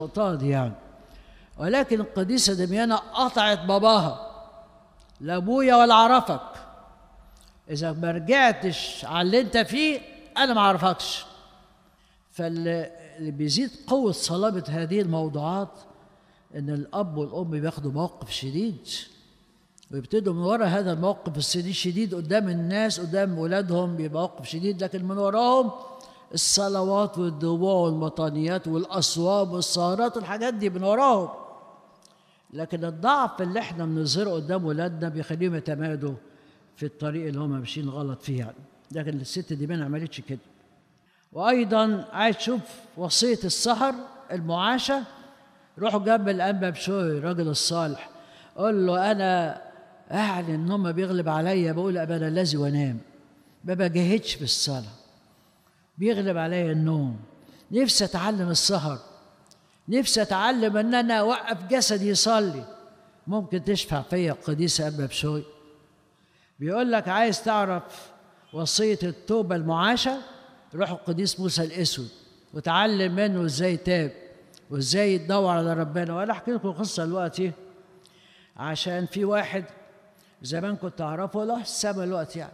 النقطة دي يعني ولكن القديسة دميانة قطعت باباها لا ابويا ولا اعرفك اذا ما رجعتش على اللي انت فيه انا ما اعرفكش فاللي بيزيد قوة صلابة هذه الموضوعات ان الاب والام بياخدوا موقف شديد ويبتدوا من وراء هذا الموقف الشديد قدام الناس قدام ولادهم بموقف شديد لكن من وراهم الصلوات والدموع والمطانيات والاصواب والسهرات والحاجات دي من وراهم لكن الضعف اللي احنا بنظهره قدام ولادنا بيخليهم يتمادوا في الطريق اللي هم ماشيين غلط فيه يعني لكن الست دي ما عملتش كده وايضا عايز تشوف وصيه السهر المعاشه روحوا جنب الانبا بشوي الراجل الصالح قول له انا اعلن ان هم بيغلب عليا بقول ابانا الذي وانام ما بجهدش في الصلاه بيغلب عليا النوم نفسي اتعلم السهر نفسي اتعلم ان انا اوقف جسدي يصلي ممكن تشفع فيا القديسه ابا بشوي بيقول لك عايز تعرف وصيه التوبه المعاشه روح القديس موسى الاسود وتعلم منه ازاي تاب وازاي يدور على ربنا وانا احكي لكم قصه دلوقتي عشان في واحد زمان كنت اعرفه له السما الوقت يعني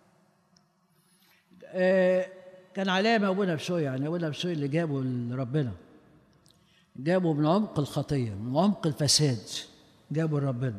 آه كان علامه ابونا بشوي يعني ابونا بشوي اللي جابه لربنا جابه من عمق الخطيه من عمق الفساد جابه لربنا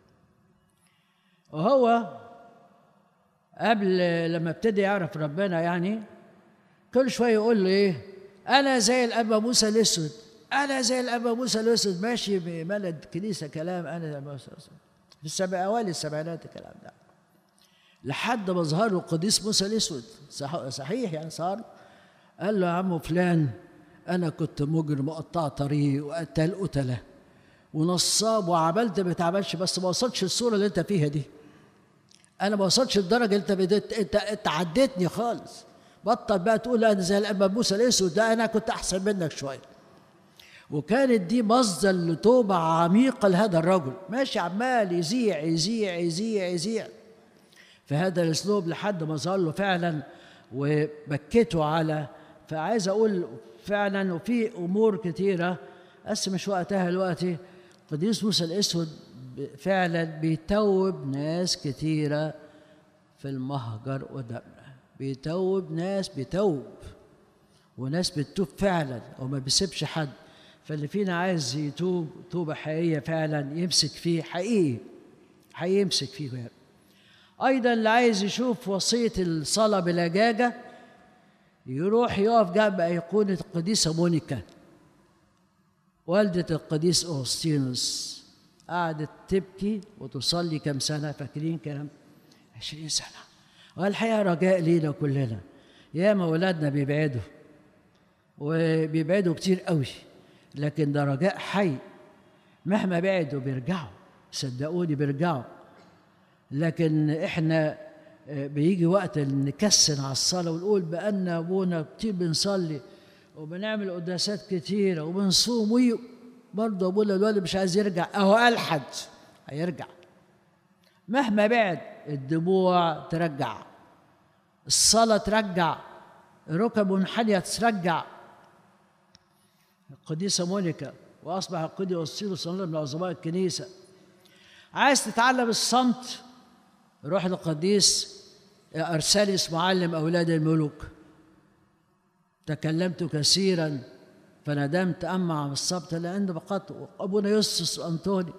وهو قبل لما ابتدي يعرف ربنا يعني كل شويه يقول له ايه انا زي الابا موسى الاسود انا زي الابا موسى الاسود ماشي بملد كنيسه كلام انا في السبع اوائل السبعينات الكلام ده لحد ما ظهر له القديس موسى الاسود صحيح يعني صار قال له يا عم فلان انا كنت مجرم وقطع طريق وقتل قتله ونصاب وعملت ما تعملش بس ما وصلتش الصوره اللي انت فيها دي انا ما وصلتش الدرجه اللي انت بديت انت انت عديتني خالص بطل بقى تقول انا زي الابا موسى الاسود ده انا كنت احسن منك شويه وكانت دي مصدر لتوبه عميقه لهذا الرجل ماشي عمال يذيع يذيع يذيع يذيع في هذا الاسلوب لحد ما ظهر له فعلا وبكته على فعايز اقول فعلا وفي امور كثيره بس مش وقتها دلوقتي قديس موسى الاسود فعلا بيتوب ناس كثيره في المهجر ودمنا بيتوب ناس بيتوب وناس بتتوب فعلا وما بيسيبش حد فاللي فينا عايز يتوب توبه حقيقيه فعلا يمسك فيه حقيقي حقيقي يمسك فيه يعني. ايضا اللي عايز يشوف وصيه الصلاه بلجاجه يروح يقف جنب ايقونه القديسه مونيكا والده القديس اوغسطينوس قعدت تبكي وتصلي كم سنه فاكرين كام عشرين سنه والحقيقه رجاء لينا كلنا ياما ولادنا بيبعدوا وبيبعدوا كتير قوي لكن ده رجاء حي مهما بعدوا بيرجعوا صدقوني بيرجعوا لكن احنا بيجي وقت نكسن على الصلاة ونقول بأن أبونا كتير بنصلي وبنعمل قداسات كتيرة وبنصوم وي برضه أبونا الولد مش عايز يرجع أهو ألحد هيرجع مهما بعد الدموع ترجع الصلاة ترجع الركب منحنية ترجع القديسة مونيكا وأصبح القديس والسير صلى من عظماء الكنيسة عايز تتعلم الصمت روح للقديس أرساليس معلم أولاد الملوك تكلمت كثيرا فندمت أما عن الصمت لأن بقت أبونا يوسف أنطوني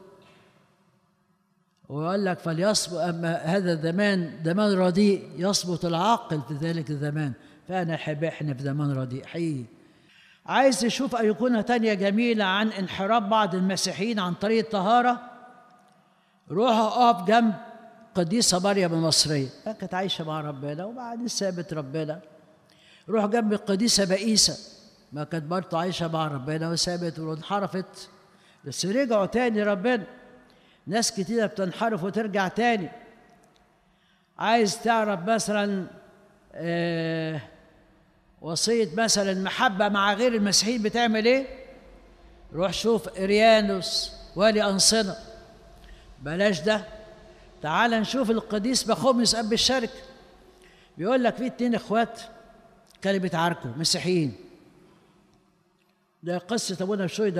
وقال لك فليصبت أما هذا الزمان زمان رديء يصبت العاقل في ذلك الزمان فأنا أحب إحنا في زمان رديء حقيقي عايز تشوف أيقونة تانية جميلة عن انحراف بعض المسيحيين عن طريق الطهارة روح اقف جنب قديسة مريم المصرية كانت عايشة مع ربنا وبعدين سابت ربنا روح جنب القديسة بئيسة ما كانت برضه عايشة مع ربنا وسابت وانحرفت بس رجعوا تاني ربنا ناس كتيرة بتنحرف وترجع تاني عايز تعرف مثلا آه وصية مثلا المحبة مع غير المسيحيين بتعمل ايه؟ روح شوف إريانوس والي أنصنة بلاش ده تعال نشوف القديس بخوميس أب الشركة بيقول لك في اتنين اخوات كانوا بيتعاركوا مسيحيين ده قصة أبونا بشوي